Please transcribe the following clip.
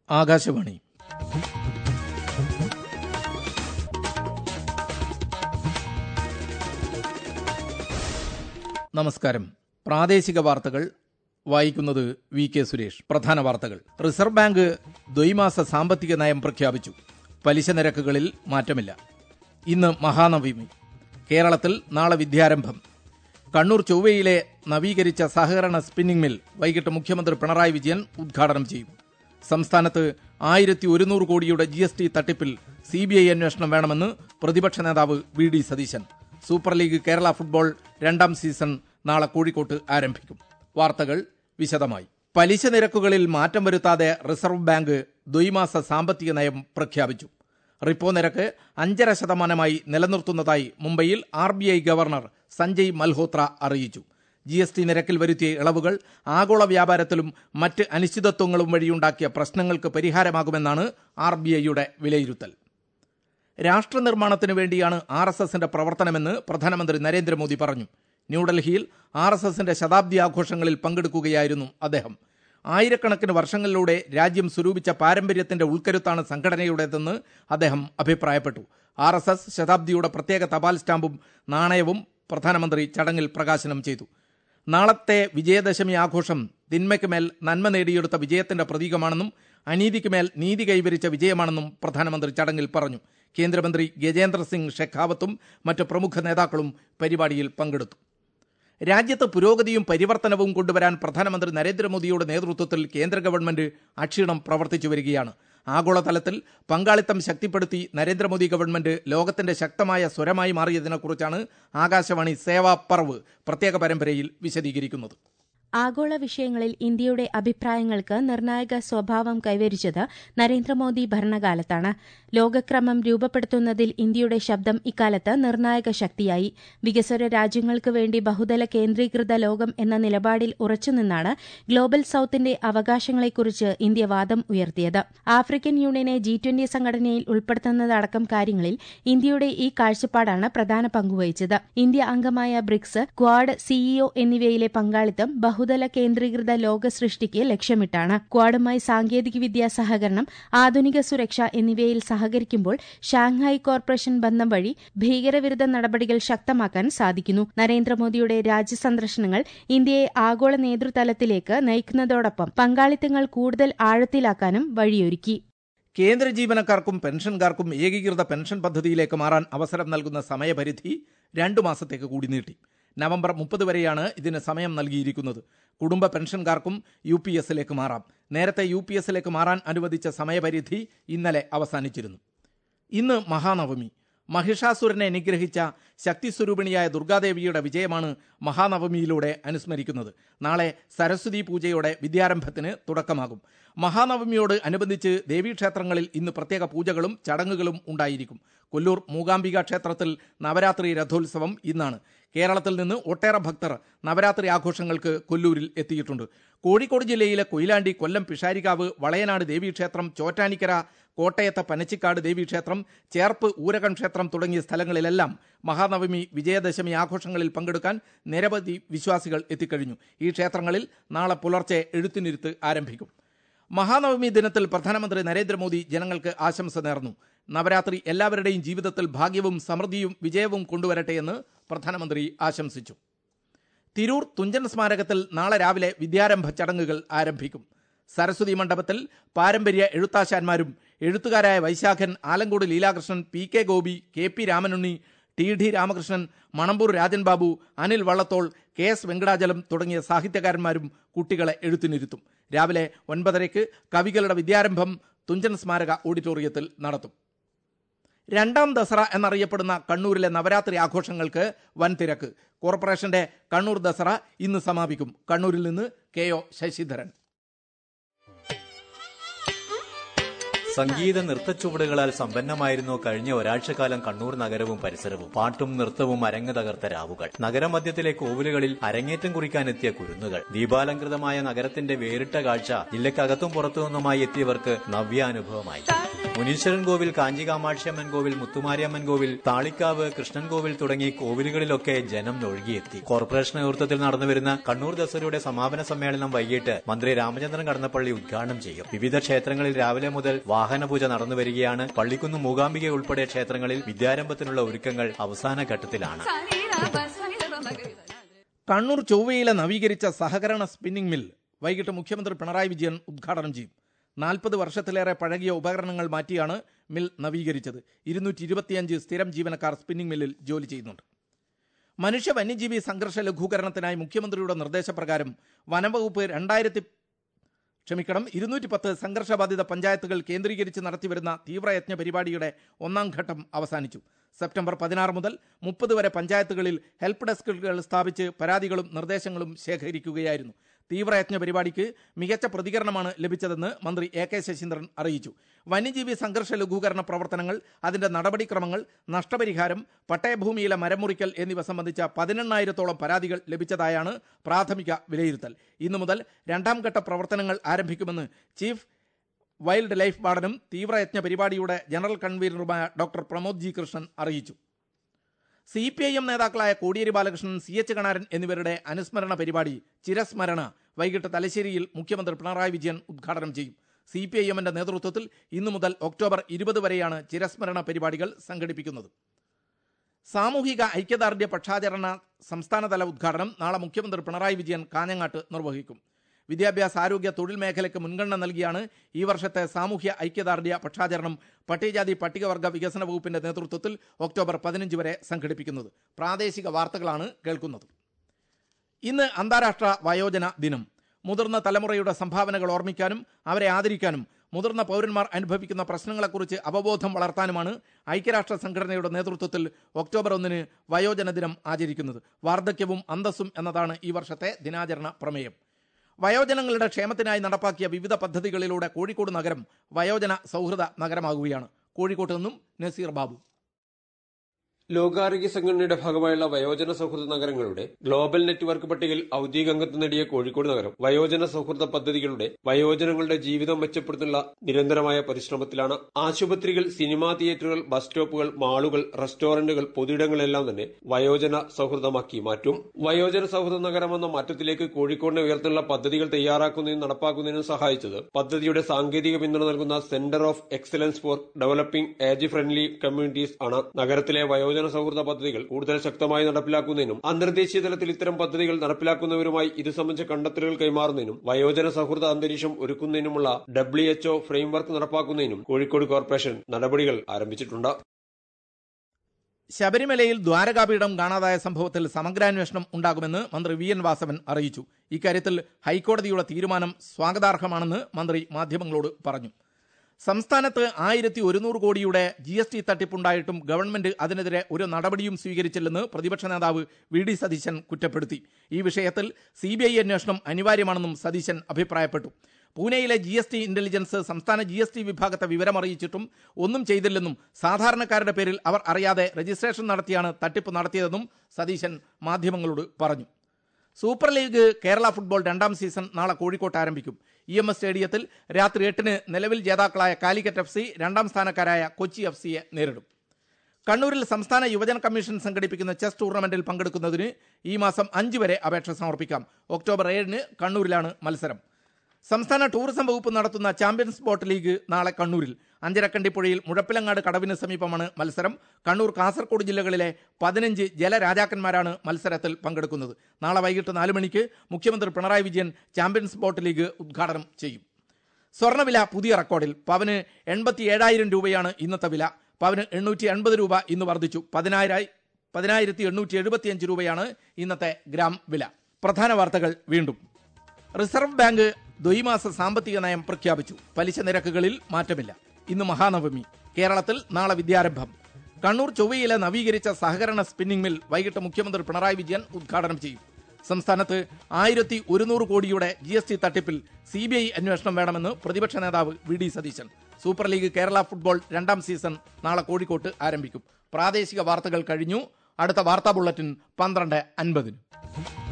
ആകാശവാണി നമസ്കാരം പ്രാദേശിക വാർത്തകൾ വായിക്കുന്നത് വി കെ സുരേഷ് പ്രധാന വാർത്തകൾ റിസർവ് ബാങ്ക് ദ്വൈമാസ സാമ്പത്തിക നയം പ്രഖ്യാപിച്ചു പലിശ നിരക്കുകളിൽ മാറ്റമില്ല ഇന്ന് മഹാനവമി കേരളത്തിൽ നാളെ വിദ്യാരംഭം കണ്ണൂർ ചൊവ്വയിലെ നവീകരിച്ച സഹകരണ സ്പിന്നിംഗ് മിൽ വൈകിട്ട് മുഖ്യമന്ത്രി പിണറായി വിജയൻ ഉദ്ഘാടനം ചെയ്യും സംസ്ഥാനത്ത് ആയിരത്തി ഒരുന്നൂറ് കോടിയുടെ ജി എസ് ടി തട്ടിപ്പിൽ സി ബി ഐ അന്വേഷണം വേണമെന്ന് പ്രതിപക്ഷ നേതാവ് V D Satheesan super league Kerala football രണ്ടാം സീസൺ നാളെ കോഴിക്കോട്ട് ആരംഭിക്കും വാർത്തകൾ വിശദമായി പലിശ നിരക്കുകളിൽ മാറ്റം വരുത്താതെ റിസർവ് ബാങ്ക് ദ്വൈമാസ സാമ്പത്തിക നയം പ്രഖ്യാപിച്ചു റിപ്പോ നിരക്ക് അഞ്ചര ശതമാനമായി നിലനിർത്തുന്നതായി മുംബൈയിൽ R B I governor Sanjay Malhotra അറിയിച്ചു ജി എസ് ടി നിരക്കിൽ വരുത്തിയ ഇളവുകൾ ആഗോള വ്യാപാരത്തിലും മറ്റ് അനിശ്ചിതത്വങ്ങളും വഴിയുണ്ടാക്കിയ പ്രശ്നങ്ങൾക്ക് പരിഹാരമാകുമെന്നാണ് ആർ ബി ഐയുടെ വിലയിരുത്തൽ രാഷ്ട്രനിർമ്മാണത്തിനു വേണ്ടിയാണ് ആർ എസ് എസിന്റെ പ്രവർത്തനമെന്ന് പ്രധാനമന്ത്രി നരേന്ദ്രമോദി പറഞ്ഞു ന്യൂഡൽഹിയിൽ ആർ എസ് എസിന്റെ ശതാബ്ദി ആഘോഷങ്ങളിൽ പങ്കെടുക്കുകയായിരുന്നു അദ്ദേഹം ആയിരക്കണക്കിന് വർഷങ്ങളിലൂടെ രാജ്യം സ്വരൂപിച്ച പാരമ്പര്യത്തിന്റെ ഉൾക്കരുത്താണ് സംഘടനയുടേതെന്ന് അദ്ദേഹം അഭിപ്രായപ്പെട്ടു ആർ എസ് എസ് ശതാബ്ദിയുടെ പ്രത്യേക തപാൽ സ്റ്റാമ്പും നാണയവും പ്രധാനമന്ത്രി ചടങ്ങിൽ പ്രകാശനം ചെയ്തു നാളത്തെ വിജയദശമി ആഘോഷം തിന്മയ്ക്ക് മേൽ നന്മ നേടിയെടുത്ത വിജയത്തിന്റെ പ്രതീകമാണെന്നും അനീതിക്ക് മേൽ നീതി കൈവരിച്ച വിജയമാണെന്നും പ്രധാനമന്ത്രി ചടങ്ങിൽ പറഞ്ഞു കേന്ദ്രമന്ത്രി ഗജേന്ദ്ര സിംഗ് ഷെഖാവത്തും മറ്റ് പ്രമുഖ നേതാക്കളും പരിപാടിയിൽ പങ്കെടുത്തു രാജ്യത്ത് പുരോഗതിയും പരിവർത്തനവും കൊണ്ടുവരാൻ പ്രധാനമന്ത്രി നരേന്ദ്രമോദിയുടെ നേതൃത്വത്തിൽ കേന്ദ്ര ഗവൺമെന്റ് അക്ഷീണം പ്രവർത്തിച്ചു വരികയാണ് ആഗോളതലത്തിൽ പങ്കാളിത്തം ശക്തിപ്പെടുത്തി നരേന്ദ്രമോദി ഗവൺമെന്റ് ലോകത്തിന്റെ ശക്തമായ സ്വരമായി മാറിയതിനെക്കുറിച്ചാണ് ആകാശവാണി സേവാ പർവ് പ്രത്യേക പരമ്പരയിൽ വിശദീകരിക്കുന്നത് ആഗോള വിഷയങ്ങളിൽ ഇന്ത്യയുടെ അഭിപ്രായങ്ങൾക്ക് നിർണായക സ്വഭാവം കൈവരിച്ചത് നരേന്ദ്രമോദി ഭരണകാലത്താണ് ലോകക്രമം രൂപപ്പെടുത്തുന്നതിൽ ഇന്ത്യയുടെ ശബ്ദം ഇക്കാലത്ത് നിർണായക ശക്തിയായി വികസ്വര രാജ്യങ്ങൾക്ക് വേണ്ടി ബഹുതല കേന്ദ്രീകൃത ലോകം എന്ന നിലപാടിൽ ഉറച്ചുനിന്നാണ് ഗ്ലോബൽ സൌത്തിന്റെ അവകാശങ്ങളെക്കുറിച്ച് ഇന്ത്യ വാദം ഉയർത്തിയത് ആഫ്രിക്കൻ യൂണിയനെ ജി ട്വന്റി സംഘടനയിൽ ഉൾപ്പെടുത്തുന്നതടക്കം കാര്യങ്ങളിൽ ഇന്ത്യയുടെ ഈ കാഴ്ചപ്പാടാണ് പ്രധാന പങ്കുവഹിച്ചത് ഇന്ത്യ അംഗമായ ബ്രിക്സ് ക്വാഡ് സിഇഒ എന്നിവയിലെ പങ്കാളിത്തം ബഹുതല കേന്ദ്രീകൃത ലോക സൃഷ്ടിക്ക് ലക്ഷ്യമിട്ടാണ് ക്വാഡുമായി സാങ്കേതികവിദ്യാ സഹകരണം ആധുനിക സുരക്ഷ എന്നിവയിൽ സഹകരിക്കുമ്പോൾ ഷാങ്ഹായ് കോർപ്പറേഷൻ ബന്ധം വഴി ഭീകരവിരുദ്ധ നടപടികൾ ശക്തമാക്കാൻ സാധിക്കുന്നു നരേന്ദ്രമോദിയുടെ രാജ്യസന്ദർശനങ്ങൾ ഇന്ത്യയെ ആഗോള നേതൃതലത്തിലേക്ക് നയിക്കുന്നതോടൊപ്പം പങ്കാളിത്തങ്ങൾ കൂടുതൽ ആഴത്തിലാക്കാനും വഴിയൊരുക്കി കേന്ദ്ര ജീവനക്കാർക്കും പെൻഷൻകാർക്കും ഏകീകൃത പെൻഷൻ പദ്ധതിയിലേക്ക് മാറാൻ അവസരം നൽകുന്ന സമയപരിധി രണ്ടു മാസത്തേക്ക് കൂടി നീട്ടി നവംബർ മുപ്പത് വരെയാണ് ഇതിന് സമയം നൽകിയിരിക്കുന്നത് കുടുംബ പെൻഷൻകാർക്കും യു പി എസിലേക്ക് മാറാം നേരത്തെ യു പി എസിലേക്ക് മാറാൻ അനുവദിച്ച സമയപരിധി ഇന്നലെ അവസാനിച്ചിരുന്നു ഇന്ന് മഹാനവമി മഹിഷാസുരനെ അനുഗ്രഹിച്ച ശക്തിസ്വരൂപിണിയായ ദുർഗാദേവിയുടെ വിജയമാണ് മഹാനവമിയിലൂടെ അനുസ്മരിക്കുന്നത് നാളെ സരസ്വതി പൂജയോടെ വിദ്യാരംഭത്തിന് തുടക്കമാകും മഹാനവമിയോട് അനുബന്ധിച്ച് ദേവീക്ഷേത്രങ്ങളിൽ ഇന്ന് പ്രത്യേക പൂജകളും ചടങ്ങുകളും ഉണ്ടായിരിക്കും കൊല്ലൂർ മൂകാംബിക ക്ഷേത്രത്തിൽ നവരാത്രി രഥോത്സവം ഇന്നാണ് കേരളത്തിൽ നിന്ന് ഒട്ടേറെ ഭക്തർ നവരാത്രി ആഘോഷങ്ങൾക്ക് കൊല്ലൂരിൽ എത്തിയിട്ടുണ്ട് കോഴിക്കോട് ജില്ലയിലെ കൊയിലാണ്ടി കൊല്ലം പിഷാരികാവ് വളയനാട് ദേവീക്ഷേത്രം ചോറ്റാനിക്കര കോട്ടയത്തെ പനച്ചിക്കാട് ദേവീക്ഷേത്രം ചേർപ്പ് ഊരകൻ ക്ഷേത്രം തുടങ്ങിയ സ്ഥലങ്ങളിലെല്ലാം മഹാനവമി വിജയദശമി ആഘോഷങ്ങളിൽ പങ്കെടുക്കാൻ നിരവധി വിശ്വാസികൾ എത്തിക്കഴിഞ്ഞു ഈ ക്ഷേത്രങ്ങളിൽ നാളെ പുലർച്ചെ എഴുത്തിനിരുത്ത് ആരംഭിക്കും മഹാനവമി ദിനത്തിൽ പ്രധാനമന്ത്രി നരേന്ദ്രമോദി ജനങ്ങൾക്ക് ആശംസ നേർന്നു നവരാത്രി എല്ലാവരുടെയും ജീവിതത്തിൽ ഭാഗ്യവും സമൃദ്ധിയും വിജയവും കൊണ്ടുവരട്ടെ എന്ന് പ്രധാനമന്ത്രി ആശംസിച്ചു തിരൂർ തുഞ്ചൻ സ്മാരകത്തിൽ നാളെ രാവിലെ വിദ്യാരംഭ ചടങ്ങുകൾ ആരംഭിക്കും സരസ്വതി മണ്ഡപത്തിൽ പാരമ്പര്യ എഴുത്താശാന്മാരും എഴുത്തുകാരായ Vaisakhan Alankode Leelakrishnan P K Gopi K P Ramanunni T D Ramakrishnan Manampoor Rajan Babu Anil Vallathol K S Venkatachalam തുടങ്ങിയ സാഹിത്യകാരന്മാരും കുട്ടികളെ എഴുത്തിനിരുത്തും രാവിലെ ഒൻപതരയ്ക്ക് കവികളുടെ വിദ്യാരംഭം തുഞ്ചൻ സ്മാരക ഓഡിറ്റോറിയത്തിൽ നടത്തും രണ്ടാം ദസറ എന്നറിയപ്പെടുന്ന കണ്ണൂരിലെ നവരാത്രി ആഘോഷങ്ങൾക്ക് വൻ തിരക്ക് കോർപ്പറേഷന്റെ കണ്ണൂർ ദസറ ഇന്ന് സമാപിക്കും കണ്ണൂരിൽ നിന്ന് കെ ഒ ശശിധരൻ സംഗീത നൃത്തച്ചുവടുകളാൽ സമ്പന്നമായിരുന്നു കഴിഞ്ഞ ഒരാഴ്ചക്കാലം കണ്ണൂർ നഗരവും പരിസരവും പാട്ടും നൃത്തവും അരങ്ങ് തകർത്ത രാവുകൾ നഗരമധ്യത്തിലെ കോവിലുകളിൽ അരങ്ങേറ്റം കുറിക്കാനെത്തിയ കുരുന്നുകൾ ദീപാലങ്കൃതമായ നഗരത്തിന്റെ വേറിട്ട കാഴ്ച ജില്ലക്കകത്തും പുറത്തുനിന്നുമായി എത്തിയവർക്ക് നവ്യാനുഭവമായി മുനീശ്വരൻ കോവിൽ കാഞ്ചി കാമാക്ഷിയമ്മൻ കോവിൽ മുത്തുമാരിയമ്മൻ കോവിൽ താളിക്കാവ് കൃഷ്ണൻ കോവിൽ തുടങ്ങി കോവിലുകളിലൊക്കെ ജനം ഒഴുകിയെത്തി കോർപ്പറേഷൻ നേതൃത്വത്തിൽ നടന്നുവരുന്ന കണ്ണൂർ ദസറയുടെ സമാപന സമ്മേളനം വൈകിട്ട് മന്ത്രി രാമചന്ദ്രൻ കടന്നപ്പള്ളി ഉദ്ഘാടനം ചെയ്യും വിവിധ ക്ഷേത്രങ്ങളിൽ രാവിലെ മുതൽ വാഹനപൂജ നടന്നുവരികയാണ് പള്ളിക്കുന്ന് മൂകാംബിക ഉൾപ്പെടെ ക്ഷേത്രങ്ങളിൽ വിദ്യാരംഭത്തിനുള്ള ഒരുക്കങ്ങൾ അവസാന ഘട്ടത്തിലാണ് കണ്ണൂർ ചൊവ്വയിലെ നവീകരിച്ച സഹകരണ സ്പിന്നിംഗ് മിൽ വൈകിട്ട് മുഖ്യമന്ത്രി പിണറായി വിജയൻ ഉദ്ഘാടനം ചെയ്യും നാൽപ്പത് വർഷത്തിലേറെ പഴകിയ ഉപകരണങ്ങൾ മാറ്റിയാണ് മിൽ നവീകരിച്ചത് ഇരുന്നൂറ്റി ഇരുപത്തിയഞ്ച് സ്ഥിരം ജീവനക്കാർ സ്പിന്നിംഗ് മില്ലിൽ ജോലി ചെയ്യുന്നുണ്ട് മനുഷ്യ വന്യജീവി സംഘർഷ ലഘൂകരണത്തിനായി മുഖ്യമന്ത്രിയുടെ നിർദ്ദേശപ്രകാരം വനംവകുപ്പ് രണ്ടായിരത്തി ക്ഷമിക്കണം ഇരുന്നൂറ്റി പത്ത് സംഘർഷബാധിത പഞ്ചായത്തുകൾ കേന്ദ്രീകരിച്ച് നടത്തിവരുന്ന തീവ്രയജ്ഞ പരിപാടിയുടെ ഒന്നാം ഘട്ടം അവസാനിച്ചു സെപ്റ്റംബർ പതിനാറ് മുതൽ മുപ്പത് വരെ പഞ്ചായത്തുകളിൽ ഹെൽപ്പ് ഡെസ്കുകൾ സ്ഥാപിച്ച് പരാതികളും നിർദ്ദേശങ്ങളും ശേഖരിക്കുകയായിരുന്നു തീവ്രയജ്ഞ പരിപാടിക്ക് മികച്ച പ്രതികരണമാണ് ലഭിച്ചതെന്ന് മന്ത്രി എ കെ ശശീന്ദ്രൻ അറിയിച്ചു വന്യജീവി സംഘർഷ ലഘൂകരണ പ്രവർത്തനങ്ങൾ അതിന്റെ നടപടിക്രമങ്ങൾ നഷ്ടപരിഹാരം പട്ടയഭൂമിയിലെ മരമുറിക്കൽ എന്നിവ സംബന്ധിച്ച പതിനെണ്ണായിരത്തോളം പരാതികൾ ലഭിച്ചതായാണ് പ്രാഥമിക വിലയിരുത്തൽ ഇന്നു മുതൽ രണ്ടാം ഘട്ട പ്രവർത്തനങ്ങൾ ആരംഭിക്കുമെന്ന് ചീഫ് വൈൽഡ് ലൈഫ് വാർഡനും തീവ്രയജ്ഞ പരിപാടിയുടെ ജനറൽ കൺവീനറുമായ ഡോക്ടർ പ്രമോദ് ജി കൃഷ്ണൻ അറിയിച്ചു സി പി ഐ എം നേതാക്കളായ കോടിയേരി ബാലകൃഷ്ണൻ സി എച്ച് കണാരൻ എന്നിവരുടെ അനുസ്മരണ പരിപാടി ചിരസ്മരണ വൈകിട്ട് തലശ്ശേരിയിൽ മുഖ്യമന്ത്രി പിണറായി വിജയൻ ഉദ്ഘാടനം ചെയ്യും സി പി ഐ എമ്മിന്റെ നേതൃത്വത്തിൽ ഇന്നു മുതൽ ഒക്ടോബർ ഇരുപത് വരെയാണ് ചിരസ്മരണ പരിപാടികൾ സംഘടിപ്പിക്കുന്നത് സാമൂഹിക ഐക്യദാർഢ്യ പക്ഷാചരണ സംസ്ഥാനതല ഉദ്ഘാടനം നാളെ മുഖ്യമന്ത്രി പിണറായി വിജയൻ കാഞ്ഞങ്ങാട്ട് നിർവഹിക്കും വിദ്യാഭ്യാസ ആരോഗ്യ തൊഴിൽ മേഖലയ്ക്ക് മുൻഗണന നൽകിയാണ് ഈ വർഷത്തെ സാമൂഹ്യ ഐക്യദാർഢ്യ പക്ഷാചരണം പട്ടികജാതി പട്ടികവർഗ വികസന വകുപ്പിന്റെ നേതൃത്വത്തിൽ ഒക്ടോബർ പതിനഞ്ച് വരെ സംഘടിപ്പിക്കുന്നത് പ്രാദേശിക വാർത്തകളാണ് കേൾക്കുന്നത് ഇന്ന് അന്താരാഷ്ട്ര വയോജന ദിനം മുതിർന്ന തലമുറയുടെ സംഭാവനകൾ ഓർമ്മിക്കാനും അവരെ ആദരിക്കാനും മുതിർന്ന പൗരന്മാർ അനുഭവിക്കുന്ന പ്രശ്നങ്ങളെക്കുറിച്ച് അവബോധം വളർത്താനുമാണ് ഐക്യരാഷ്ട്ര സംഘടനയുടെ നേതൃത്വത്തിൽ ഒക്ടോബർ ഒന്നിന് വയോജന ദിനം ആചരിക്കുന്നത് വാർദ്ധക്യവും അന്തസ്സും എന്നതാണ് ഈ വർഷത്തെ ദിനാചരണ പ്രമേയം വയോജനങ്ങളുടെ ക്ഷേമത്തിനായി നടപ്പാക്കിയ വിവിധ പദ്ധതികളിലൂടെ കോഴിക്കോട് നഗരം വയോജന സൗഹൃദ നഗരമാകുകയാണ് കോഴിക്കോട്ട് നിന്നും നസീർ ബാബു ലോകാരോഗ്യ സംഘടനയുടെ ഭാഗമായുള്ള വയോജന സൗഹൃദ നഗരങ്ങളുടെ ഗ്ലോബൽ നെറ്റ്വർക്ക് പട്ടികയിൽ ഔദ്യോഗിക അംഗത്വം നേടിയ കോഴിക്കോട് നഗരം വയോജന സൗഹൃദ പദ്ധതികളുടെ വയോജനങ്ങളുടെ ജീവിതം മെച്ചപ്പെടുത്തുന്ന നിരന്തരമായ പരിശ്രമത്തിലാണ് ആശുപത്രികൾ സിനിമാ തിയേറ്ററുകൾ ബസ് സ്റ്റോപ്പുകൾ മാളുകൾ റെസ്റ്റോറന്റുകൾ പൊതുയിടങ്ങളെല്ലാം തന്നെ വയോജന സൗഹൃദമാക്കി മാറ്റും വയോജന സൗഹൃദ നഗരമെന്ന മാറ്റത്തിലേക്ക് കോഴിക്കോടിനെ ഉയർത്തുന്ന പദ്ധതികൾ തയ്യാറാക്കുന്നതിനും നടപ്പാക്കുന്നതിനും സഹായിച്ചത് പദ്ധതിയുടെ സാങ്കേതിക പിന്തുണ നൽകുന്ന centre of excellence for developing age friendly communities ആണ് നഗരത്തിലെ വയോജന സൗഹൃദ പദ്ധതികൾ കൂടുതൽ ശക്തമായി നടപ്പിലാക്കുന്നതിനും അന്തർദേശീയ തലത്തിൽ ഇത്തരം പദ്ധതികൾ നടപ്പിലാക്കുന്നവരുമായി ഇത് സംബന്ധിച്ച കണ്ടെത്തലുകൾ കൈമാറുന്നതിനും വയോജന സൗഹൃദ അന്തരീക്ഷം ഒരുക്കുന്നതിനുമുള്ള ഡബ്ല്യു എച്ച്ഒ ഫ്രെയിംവർക്ക് നടപ്പാക്കുന്നതിനും കോഴിക്കോട് കോർപ്പറേഷൻ നടപടികൾ ആരംഭിച്ചിട്ടുണ്ട് ശബരിമലയിൽ ദ്വാരകാപീഠം കാണാതായ സംഭവത്തിൽ സമഗ്രാന്വേഷണം ഉണ്ടാകുമെന്ന് മന്ത്രി വി എൻ വാസവൻ അറിയിച്ചു ഇക്കാര്യത്തിൽ ഹൈക്കോടതിയുടെ തീരുമാനം സ്വാഗതാർഹമാണെന്ന് മന്ത്രി മാധ്യമങ്ങളോട് പറഞ്ഞു സംസ്ഥാനത്ത് ആയിരത്തി ഒരുന്നൂറ് കോടിയുടെ ജി എസ് ടി തട്ടിപ്പുണ്ടായിട്ടും ഗവൺമെന്റ് അതിനെതിരെ ഒരു നടപടിയും സ്വീകരിച്ചില്ലെന്ന് പ്രതിപക്ഷ നേതാവ് വി ഡി സതീശൻ കുറ്റപ്പെടുത്തി ഈ വിഷയത്തിൽ സി ബി ഐ അന്വേഷണം അനിവാര്യമാണെന്നും സതീശൻ അഭിപ്രായപ്പെട്ടു പൂനെയിലെ ജി എസ് ടി ഇന്റലിജൻസ് സംസ്ഥാന ജി എസ് ടി വിഭാഗത്തെ വിവരമറിയിച്ചിട്ടും ഒന്നും ചെയ്തില്ലെന്നും സാധാരണക്കാരുടെ പേരിൽ അവർ അറിയാതെ രജിസ്ട്രേഷൻ നടത്തിയാണ് തട്ടിപ്പ് നടത്തിയതെന്നും സതീശൻ മാധ്യമങ്ങളോട് പറഞ്ഞു സൂപ്പർ ലീഗ് കേരള ഫുട്ബോൾ രണ്ടാം സീസൺ നാളെ കോഴിക്കോട്ട് ആരംഭിക്കും ഇ എം എസ് സ്റ്റേഡിയത്തിൽ രാത്രി എട്ടിന് നിലവിൽ ജേതാക്കളായ കാലിക്കറ്റ് എഫ് സി രണ്ടാം സ്ഥാനക്കാരായ കൊച്ചി എഫ് സിയെ നേരിടും കണ്ണൂരിൽ സംസ്ഥാന യുവജന കമ്മീഷൻ സംഘടിപ്പിക്കുന്ന ചെസ് ടൂർണമെന്റിൽ പങ്കെടുക്കുന്നതിന് ഈ മാസം അഞ്ച് വരെ അപേക്ഷ സമർപ്പിക്കാം ഒക്ടോബർ ഏഴിന് കണ്ണൂരിലാണ് മത്സരം സംസ്ഥാന ടൂറിസം വകുപ്പ് നടത്തുന്ന ചാമ്പ്യൻസ് ബോട്ട് ലീഗ് നാളെ കണ്ണൂരിൽ അഞ്ചരക്കണ്ടിപ്പുഴയിൽ മുഴപ്പിലങ്ങാട് കടവിന് സമീപമാണ് മത്സരം കണ്ണൂർ കാസർഗോഡ് ജില്ലകളിലെ പതിനഞ്ച് ജലരാജാക്കന്മാരാണ് മത്സരത്തിൽ പങ്കെടുക്കുന്നത് നാളെ വൈകിട്ട് നാല് മണിക്ക് മുഖ്യമന്ത്രി Pinarayi Vijayan champions boat league ഉദ്ഘാടനം ചെയ്യും സ്വർണ്ണവില പുതിയ റെക്കോർഡിൽ പവന് എൺപത്തി ഏഴായിരം രൂപയാണ് ഇന്നത്തെ വില പവന് എണ്ണൂറ്റി എൺപത് രൂപ ഇന്ന് വർദ്ധിച്ചു പതിനായിരം പതിനായിരത്തി എണ്ണൂറ്റി എഴുപത്തിയഞ്ച് രൂപയാണ് ഇന്നത്തെ ഗ്രാം വില പ്രധാന വാർത്തകൾ വീണ്ടും റിസർവ് ബാങ്ക് ദ്വൈമാസ സാമ്പത്തിക നയം പ്രഖ്യാപിച്ചു പലിശ നിരക്കുകളിൽ മാറ്റമില്ല ഇന്ന് മഹാനവമി കേരളത്തിൽ നാളെ വിദ്യാരംഭം കണ്ണൂർ ചൊവ്വയിലെ നവീകരിച്ച സഹകരണ സ്പിന്നിംഗ് മിൽ വൈകിട്ട് മുഖ്യമന്ത്രി പിണറായി വിജയൻ ഉദ്ഘാടനം ചെയ്യും സംസ്ഥാനത്ത് ആയിരത്തി ഒരുന്നൂറ് കോടിയുടെ ജി എസ് ടി തട്ടിപ്പിൽ സി ബി ഐ അന്വേഷണം വേണമെന്ന് പ്രതിപക്ഷ നേതാവ് V D Satheesan super league Kerala football രണ്ടാം സീസൺ നാളെ കോഴിക്കോട്ട് ആരംഭിക്കും പ്രാദേശിക വാർത്തകൾ കഴിഞ്ഞു അടുത്ത വാർത്താ ബുള്ളറ്റിൻ പന്ത്രണ്ട് അൻപതിന്